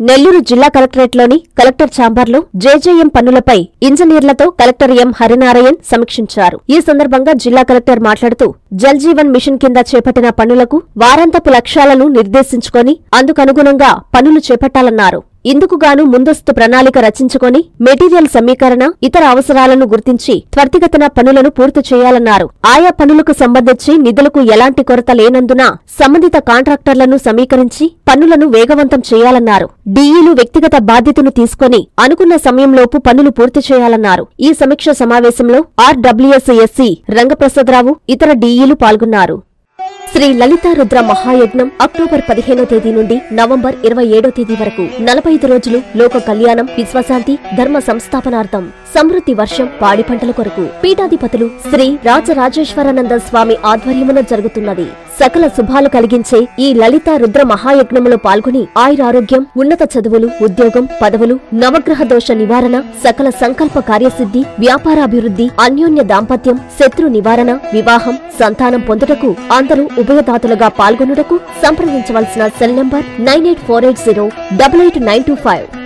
నెల్లూరు జిల్లా కలెక్టరేట్లోని కలెక్టర్ ఛాంబర్లో జేజేఎం పనులపై ఇంజనీర్లతో కలెక్టర్ ఎం హరినారాయణ్ సమీక్షించారు ఈ సందర్భంగా జిల్లా కలెక్టర్ మాట్లాడుతూ జల్ జీవన్ మిషన్ కింద చేపట్టిన పనులకు వారాంతపు లక్ష్యాలను నిర్దేశించుకొని అందుకనుగుణంగా పనులు చేపట్టాలన్నారు ఇందుకుగాను ముందస్తు ప్రణాళిక రచించుకొని మెటీరియల్ సమీకరణ ఇతర అవసరాలను గుర్తించి త్వరితగతిన పనులను పూర్తి చేయాలన్నారు ఆయా పనులకు సంబంధించి నిధులకు ఎలాంటి కొరత లేనందున సంబంధిత కాంట్రాక్టర్లను సమీకరించి పనులను వేగవంతం చేయాలన్నారు డీఈలు వ్యక్తిగత బాధ్యతను తీసుకొని అనుకున్న సమయంలోపు పనులు పూర్తి చేయాలన్నారు ఈ సమీక్ష సమావేశంలో ఆర్డబ్ల్యూఎస్ఎస్సి రంగప్రసాదరావు ఇతర డీఈలు పాల్గొన్నారు శ్రీ లలితా రుద్ర మహాయజ్ఞం అక్టోబర్ పదిహేనో తేదీ నుండి నవంబర్ ఇరవై ఏడో తేదీ వరకు నలభై ఐదు రోజులు లోక కళ్యాణం విశ్వశాంతి ధర్మ సంస్థాపనార్థం సమృద్ధి వర్షం పాడి పంటల కొరకు పీఠాధిపతులు శ్రీ రాజరాజేశ్వరానంద స్వామి ఆధ్వర్యమున జరుగుతున్నది సకల శుభాలు కలిగించే ఈ లలితా రుద్ర మహాయజ్ఞములో పాల్గొని ఆయురారోగ్యం ఉన్నత చదువులు ఉద్యోగం పదవులు నవగ్రహ దోష నివారణ సకల సంకల్ప కార్యసిద్ధి వ్యాపారాభివృద్ధి అన్యోన్య దాంపత్యం శత్రు నివారణ వివాహం సంతానం పొందుటకు అందరూ ఉభయదాతలుగా పాల్గొనుటకు సంప్రదించవలసిన cell number nine eight four eight zero double eight nine two five